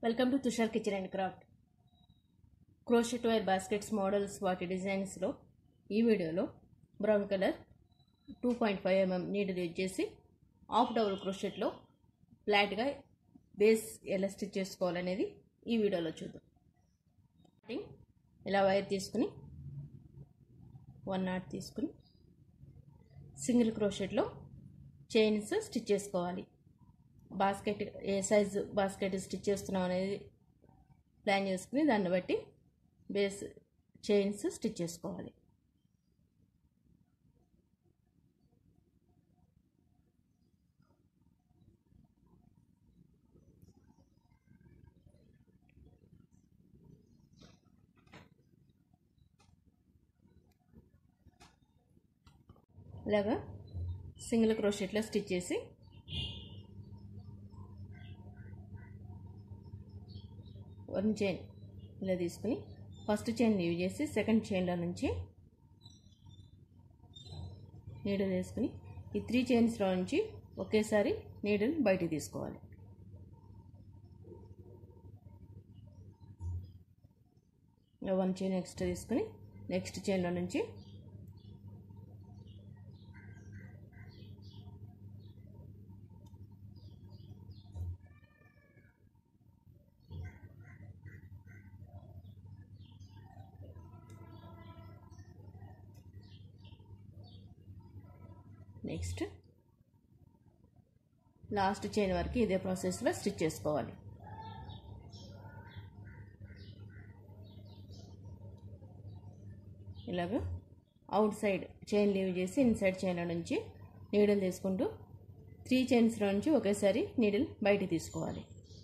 welcome to Tushar kitchen and craft crochet wire baskets models వాటి డిజైన్స్లో ఈ వీడియోలో brown colour two point five mm నీడలు యూజ్ చేసి ఆఫ్ డబుల్ క్రోషెట్లో ఫ్లాట్గా బేస్ ఎలా స్టిచ్ చేసుకోవాలనేది ఈ వీడియోలో చూద్దాం స్టార్టింగ్ ఇలా వైర్ తీసుకుని వన్ నాట్ తీసుకుని సింగిల్ క్రోషెట్లో చైన్స్ స్టిచ్ చేసుకోవాలి బాస్కెట్ ఏ సైజు బాస్కెట్ స్టిచ్ చేస్తున్నాం అనేది ప్లాన్ చేసుకుని దాన్ని బట్టి బేస్ చైన్స్ స్టిచ్ చేసుకోవాలి ఇలాగా సింగిల్ క్రోషెట్లో స్టిచ్ చేసి వన్ చైన్ ఇలా తీసుకుని ఫస్ట్ చైన్ లీవ్ చేసి సెకండ్ చైన్లో నుంచి నీడలు వేసుకుని ఈ త్రీ చైన్స్లో నుంచి ఒకేసారి నీడలు బయటికి తీసుకోవాలి వన్ చైన్ ఎక్స్ట్రా తీసుకుని నెక్స్ట్ చైన్లో నుంచి నెక్స్ట్ లాస్ట్ చైన్ వరకు ఇదే ప్రాసెస్లో స్టిచ్ చేసుకోవాలి ఇలాగ అవుట్ సైడ్ చైన్ లీవ్ చేసి ఇన్సైడ్ చైన్ల నుంచి నీడిల్ తీసుకుంటూ త్రీ చైన్స్లో నుంచి ఒకేసారి నీడిల్ బయట తీసుకోవాలి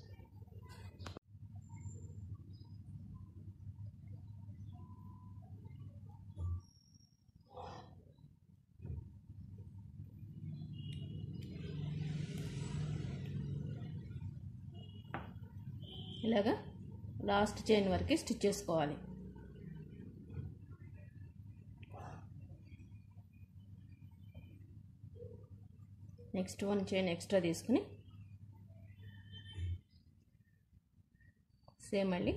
ఇలాగా లాస్ట్ చైన్ వరకు స్టిచ్ చేసుకోవాలి నెక్స్ట్ వన్ చైన్ ఎక్స్ట్రా తీసుకుని సేమ్ మళ్ళీ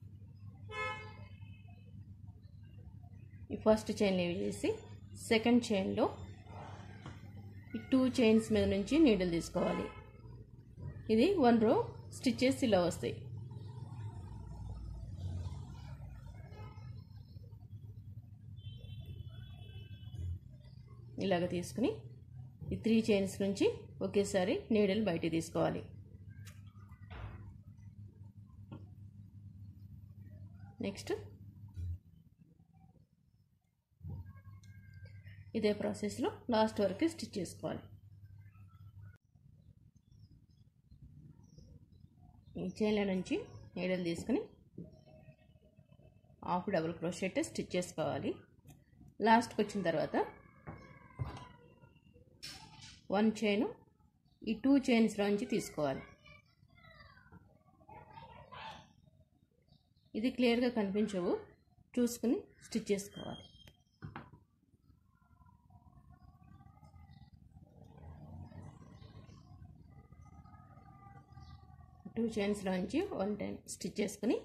ఈ ఫస్ట్ చైన్ లీవ్ చేసి సెకండ్ చైన్లో ఈ టూ చైన్స్ మీద నుంచి నీడిల్ తీసుకోవాలి ఇది వన్ రో స్టిచ్చెస్ ఇలా వస్తాయి ఇలాగ తీసుకుని ఈ త్రీ చైన్స్ నుంచి ఒకేసారి నీడలు బయట తీసుకోవాలి నెక్స్ట్ ఇదే ప్రాసెస్లో లాస్ట్ వరకు స్టిచ్ చేసుకోవాలి ఈ చైన్ల నుంచి నీడలు తీసుకుని హాఫ్ డబుల్ క్రోషెట్ స్టిచ్ చేసుకోవాలి లాస్ట్కి వచ్చిన తర్వాత వన్ చైన్ ఈ టూ చైన్స్లో నుంచి తీసుకోవాలి ఇది క్లియర్గా కనిపించవు చూసుకుని స్టిచ్ చేసుకోవాలి టూ చైన్స్లో నుంచి వన్ టైం స్టిచ్ చేసుకుని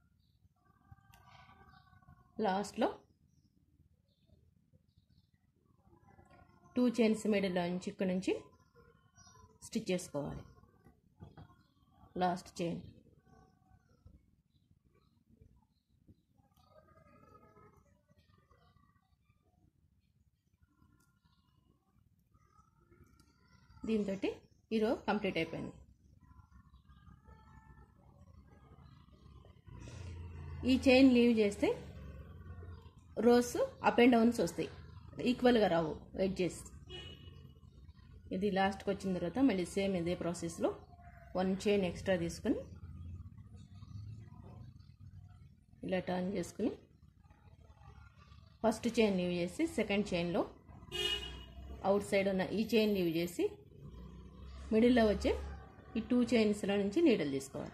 లాస్ట్లో టూ చైన్స్ మిడిల్లో నుంచి ఇక్కడ నుంచి స్టిచ్ చేసుకోవాలి లాస్ట్ చైన్ దీంతో ఈరో కంప్లీట్ అయిపోయింది ఈ చైన్ లీవ్ చేస్తే రోస్ అప్ అండ్ డౌన్స్ వస్తాయి ఈక్వల్గా రావు ఎడ్జెస్ ఇది లాస్ట్కి వచ్చిన తర్వాత మళ్ళీ సేమ్ ఇదే ప్రాసెస్లో వన్ చైన్ ఎక్స్ట్రా తీసుకొని ఇలా టర్న్ చేసుకుని ఫస్ట్ చైన్ లీవ్ చేసి సెకండ్ చైన్లో అవుట్ సైడ్ ఉన్న ఈ చైన్ లీవ్ చేసి మిడిల్లో వచ్చే ఈ టూ చైన్స్లో నుంచి నీడలు తీసుకోవాలి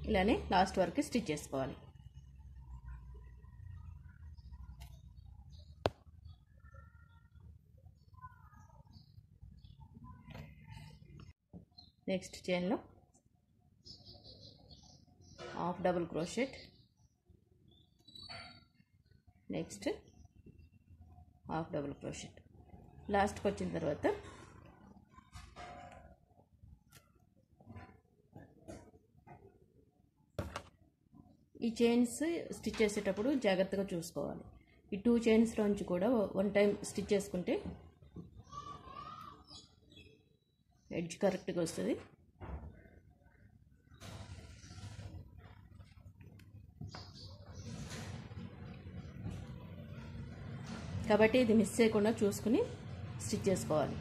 ఇలానే లాస్ట్ వరకు స్టిచ్ చేసుకోవాలి నెక్స్ట్ చైన్లో half double crochet next half double crochet లాస్ట్కి వచ్చిన తర్వాత ఈ చైన్స్ స్టిచ్ చేసేటప్పుడు జాగ్రత్తగా చూసుకోవాలి ఈ టూ చైన్స్లోంచి కూడా వన్ టైం స్టిచ్ చేసుకుంటే ఎడ్జ్ కరెక్ట్గా వస్తుంది కాబట్టి ఇది మిస్ చేయకుండా చూసుకుని స్టిచ్ చేసుకోవాలి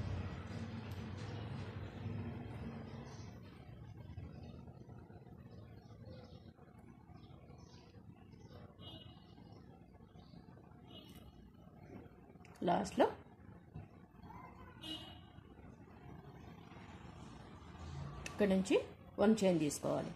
లాస్ట్లో ఇక్కడ నుంచి వన్ చైన్ తీసుకోవాలి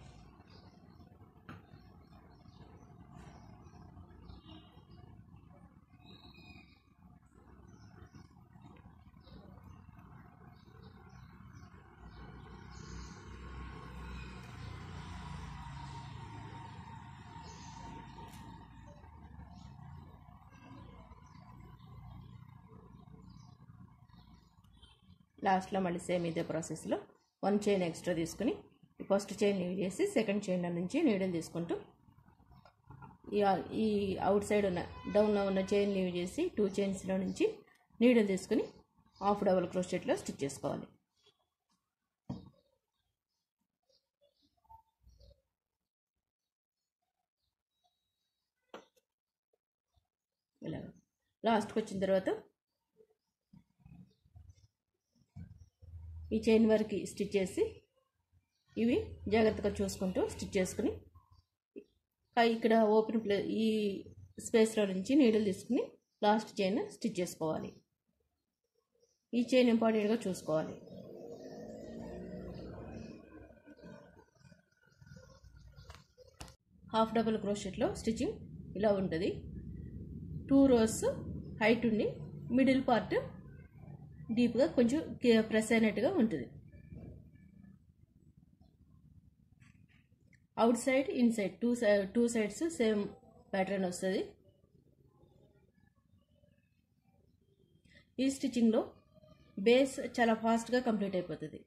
లాస్ట్లో మళ్ళీ సేమ్ ఇదే ప్రాసెస్లో వన్ చైన్ ఎక్స్ట్రా తీసుకుని ఫస్ట్ చైన్ లీవ్ చేసి సెకండ్ చైన్ల నుంచి నీడలు తీసుకుంటూ ఈ ఈ అవుట్ సైడ్ ఉన్న డౌన్లో ఉన్న చైన్ లీవ్ చేసి టూ చైన్స్లో నుంచి నీడలు తీసుకుని హాఫ్ డబుల్ క్రోషెట్లో స్టిచ్ చేసుకోవాలి ఇలా లాస్ట్కి వచ్చిన తర్వాత ఈ చైన్ వరకు స్టిచ్ చేసి ఇవి జాగ్రత్తగా చూసుకుంటూ స్టిచ్ చేసుకుని ఇక్కడ ఓపెన్ ప్లే ఈ స్పేస్లో నుంచి నీడలు తీసుకుని లాస్ట్ చైన్ స్టిచ్ చేసుకోవాలి ఈ చైన్ ఇంపార్టెంట్గా చూసుకోవాలి హాఫ్ డబుల్ క్రోషెట్లో స్టిచ్చింగ్ ఇలా ఉంటుంది టూ రోస్ హైట్ ఉండి మిడిల్ పార్ట్ డీప్గా కొంచెం ప్రెస్ అయినట్టుగా ఉంటుంది outside inside two side two sides same pattern వస్తుంది ఈ స్టిచ్చింగ్లో బేస్ చాలా ఫాస్ట్గా కంప్లీట్ అయిపోతుంది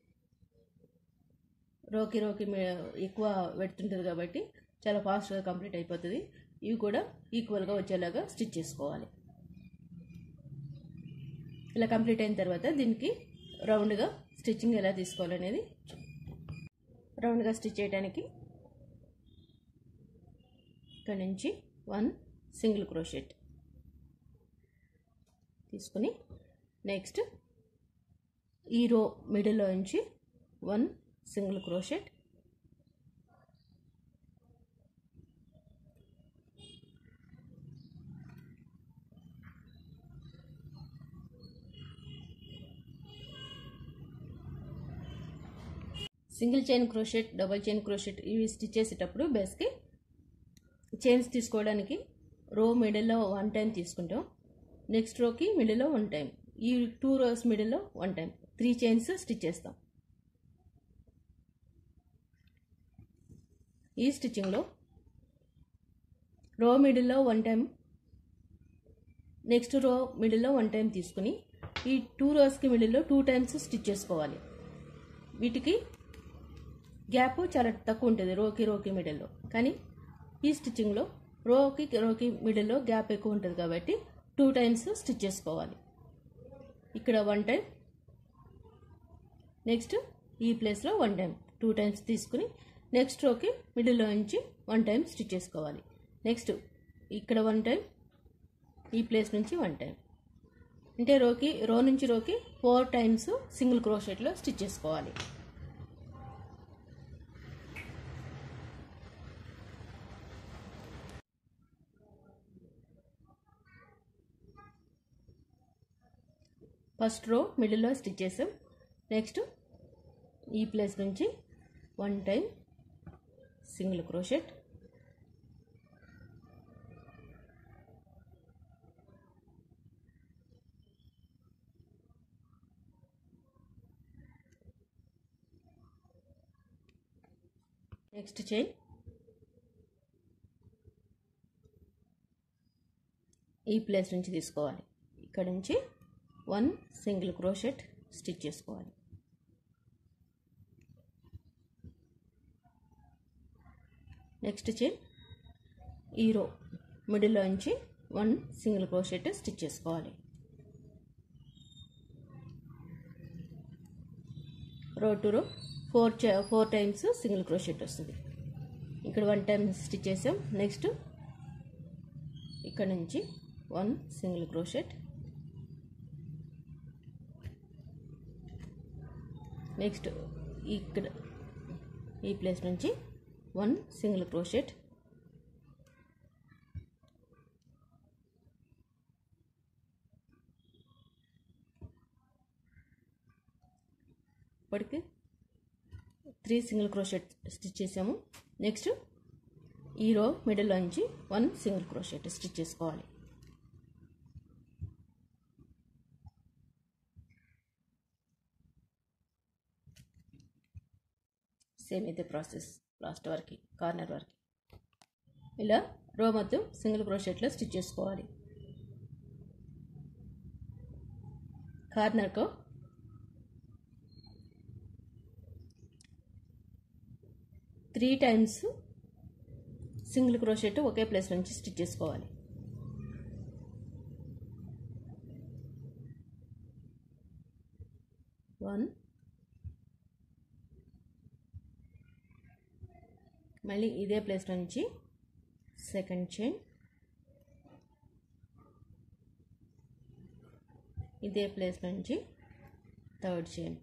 రోకి రోకి ఎక్కువ పెడుతుంటుంది కాబట్టి చాలా ఫాస్ట్గా కంప్లీట్ అయిపోతుంది ఇవి కూడా ఈక్వల్గా వచ్చేలాగా స్టిచ్ చేసుకోవాలి ఇలా కంప్లీట్ అయిన తర్వాత దీనికి రౌండ్గా స్టిచ్చింగ్ ఎలా తీసుకోవాలనేది రౌండ్గా స్టిచ్ చేయడానికి ఇక్కడ నుంచి వన్ సింగిల్ క్రోషెట్ తీసుకుని నెక్స్ట్ ఈ రో మిడిల్లో నుంచి one single crochet single chain crochet double chain crochet ఇవి స్టిచ్ చేసేటప్పుడు బేస్కి చైన్స్ తీసుకోవడానికి రో మిడిల్లో వన్ టైం తీసుకుంటాం నెక్స్ట్ రోకి మిడిల్లో వన్ టైం ఈ టూ రోస్ మిడిల్లో one time three chains stitch చేస్తాం ఈ స్టిచ్చింగ్లో రో మిడిల్లో వన్ టైం నెక్స్ట్ రో మిడిల్లో వన్ టైం తీసుకుని ఈ టూ రోస్కి మిడిల్లో టూ టైమ్స్ స్టిచ్ చేసుకోవాలి వీటికి గ్యాప్ చాలా తక్కువ ఉంటుంది రోకి రోకి మిడిల్లో కానీ ఈ స్టిచ్చింగ్లో రోకి రోకి మిడిల్లో గ్యాప్ ఎక్కువ ఉంటుంది కాబట్టి టూ టైమ్స్ స్టిచ్ చేసుకోవాలి ఇక్కడ వన్ టైం నెక్స్ట్ ఈ ప్లేస్లో వన్ టైం టూ టైమ్స్ తీసుకుని నెక్స్ట్ రోకి మిడిల్లో నుంచి వన్ టైం స్టిచ్ చేసుకోవాలి నెక్స్ట్ ఇక్కడ వన్ టైం ఈ ప్లేస్ నుంచి వన్ టైం అంటే రోకి రో నుంచి రోకి ఫోర్ టైమ్స్ సింగిల్ క్రోషెట్లో స్టిచ్ చేసుకోవాలి ఫస్ట్ రో మిడిల్లో స్టిచ్ చేసాం నెక్స్ట్ ఈ ప్లేస్ నుంచి one time single crochet next chain ఈ ప్లేస్ నుంచి తీసుకోవాలి ఇక్కడ నుంచి వన్ సింగిల్ క్రోషెట్ స్టిచ్ చేసుకోవాలి నెక్స్ట్ చైన్ ఈ రో మిడిల్లో నుంచి వన్ సింగిల్ క్రోషెట్ స్టిచ్ చేసుకోవాలి row to row four four times single crochet వస్తుంది ఇక్కడ వన్ టైం స్టిచ్ చేసాం నెక్స్ట్ ఇక్కడ నుంచి వన్ సింగిల్ క్రోషెట్ నెక్స్ట్ ఇక్కడ ఈ ప్లేస్ నుంచి వన్ సింగిల్ క్రోషెట్ ఇప్పటికి త్రీ సింగిల్ క్రోషెట్ స్టిచ్ చేసాము నెక్స్ట్ ఈ రో మిడిల్లో నుంచి వన్ సింగిల్ క్రోషెట్ స్టిచ్ చేసుకోవాలి సేమ్ అయితే ప్రాసెస్ లాస్ట్ వరకు కార్నర్ వరకు ఇలా రో మొత్తం సింగిల్ క్రోషెట్లో స్టిచ్ చేసుకోవాలి కార్నర్కు త్రీ టైమ్స్ సింగిల్ క్రోషెట్ ఒకే ప్లేస్ నుంచి స్టిచ్ చేసుకోవాలి వన్ మళ్ళీ ఇదే ప్లేస్ నుంచి సెకండ్ చైన్ ఇదే ప్లేస్ నుంచి థర్డ్ చైన్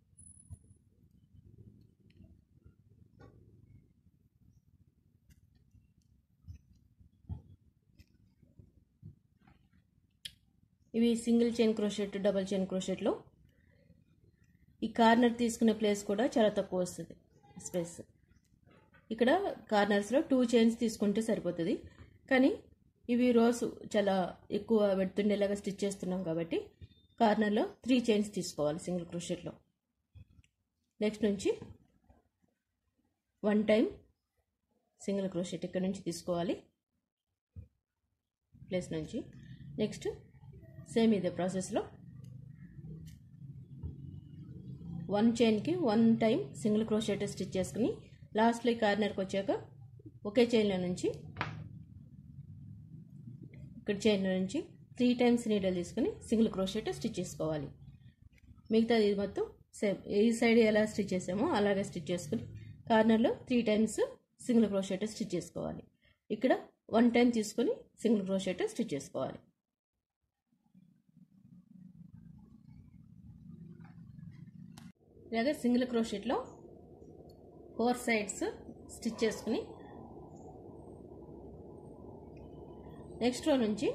ఇవి single chain crochet double chain క్రోషెట్లో ఈ కార్నర్ తీసుకునే ప్లేస్ కూడా చాలా తక్కువ వస్తుంది స్పేస్ ఇక్కడ కార్నర్స్లో టూ చైన్స్ తీసుకుంటే సరిపోతుంది కానీ ఇవి రోస్ చాలా ఎక్కువ పెడుతుండేలాగా స్టిచ్ చేస్తున్నాం కాబట్టి కార్నర్లో త్రీ చైన్స్ తీసుకోవాలి సింగిల్ క్రోషెట్లో నెక్స్ట్ నుంచి వన్ టైం సింగిల్ క్రోషెట్ ఇక్కడ నుంచి తీసుకోవాలి ప్లేస్ నుంచి నెక్స్ట్ సేమ్ ఇదే ప్రాసెస్లో వన్ చైన్కి one time single crochet stitch చేసుకుని లాస్ట్లో ఈ కార్నర్కి వచ్చాక ఒకే చైన్లో నుంచి ఇక్కడ చైన్లో నుంచి త్రీ టైమ్స్ నీడలు తీసుకుని సింగిల్ క్రోషెట్ స్టిచ్ చేసుకోవాలి మిగతాది ఇది మొత్తం సేమ్ ఈ సైడ్ ఎలా స్టిచ్ చేసామో అలాగే స్టిచ్ చేసుకుని కార్నర్లో three times single crochet stitch చేసుకోవాలి ఇక్కడ వన్ టైం తీసుకొని సింగిల్ క్రోషెట్ స్టిచ్ చేసుకోవాలి ఇలాగే సింగిల్ క్రోషెట్లో ఫోర్ సైడ్స్ స్టిచ్ చేసుకుని నెక్స్ట్ రో నుంచి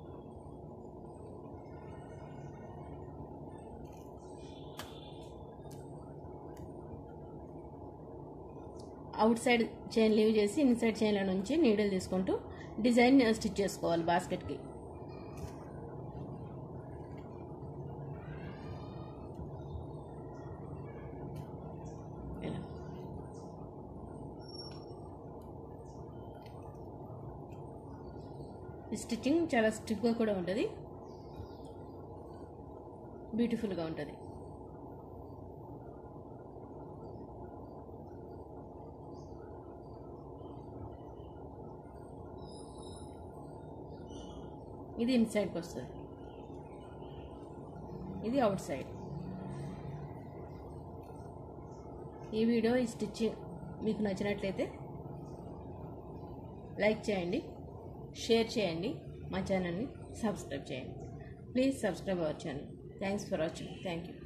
అవుట్ సైడ్ చైన్ లీవ్ చేసి ఇన్సైడ్ చైన్ల నుంచి నీడిల్ తీసుకుంటూ డిజైన్ స్టిచ్ చేసుకోవాలి బాస్కెట్కి ఇలా ఈ స్టిచ్చింగ్ చాలా స్టిఫ్గా కూడా ఉంటుంది బ్యూటిఫుల్గా ఉంటుంది ఇది ఇన్సైడ్కి వస్తుంది ఇది అవుట్ సైడ్ ఈ వీడియో ఈ స్టిచ్చింగ్ మీకు నచ్చినట్లయితే లైక్ చేయండి షేర్ చేయండి మా ఛానల్ని సబ్స్క్రైబ్ చేయండి please subscribe our channel thanks for watching thank you